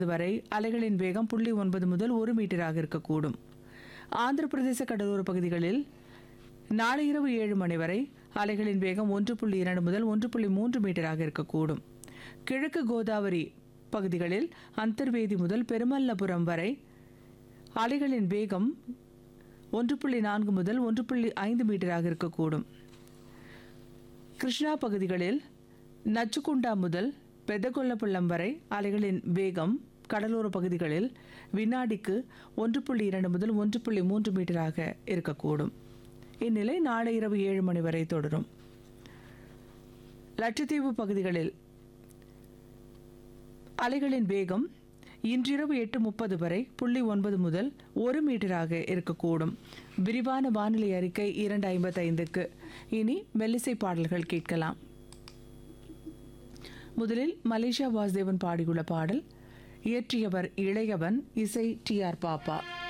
வரை அலைகளின் வேகம் புள்ளி ஒன்பது முதல் ஒரு மீட்டராக இருக்கக்கூடும் ஆந்திர பிரதேச கடலோர பகுதிகளில் நாளை இரவு ஏழு மணி வரை அலைகளின் வேகம் ஒன்று புள்ளி இரண்டு முதல் ஒன்று புள்ளி மூன்று மீட்டராக இருக்கக்கூடும் கிழக்கு கோதாவரி பகுதிகளில் அந்தர்வேதி முதல் பெருமல்லபுரம் வரை அலைகளின் வேகம் ஒன்று புள்ளி நான்கு முதல் ஒன்று புள்ளி ஐந்து மீட்டராக இருக்கக்கூடும் கிருஷ்ணா பகுதிகளில் நச்சுக்குண்டா முதல் பெதகொல்லப்பள்ளம் வரை அலைகளின் வேகம் கடலோர பகுதிகளில் வினாடிக்கு ஒன்று புள்ளி இரண்டு முதல் ஒன்று புள்ளி மூன்று மீட்டராக இருக்கக்கூடும் இந்நிலை நாளை இரவு ஏழு மணி வரை தொடரும் லட்சத்தீவு பகுதிகளில் அலைகளின் வேகம் இன்றிரவு எட்டு முப்பது வரை புள்ளி ஒன்பது முதல் ஒரு மீட்டராக இருக்கக்கூடும் விரிவான வானிலை அறிக்கை இரண்டு ஐம்பத்தைந்துக்கு இனி மெல்லிசை பாடல்கள் கேட்கலாம் முதலில் மலேசியா வாசுதேவன் பாடியுள்ள பாடல் இயற்றியவர் இளையவன் இசை டி ஆர் பாப்பா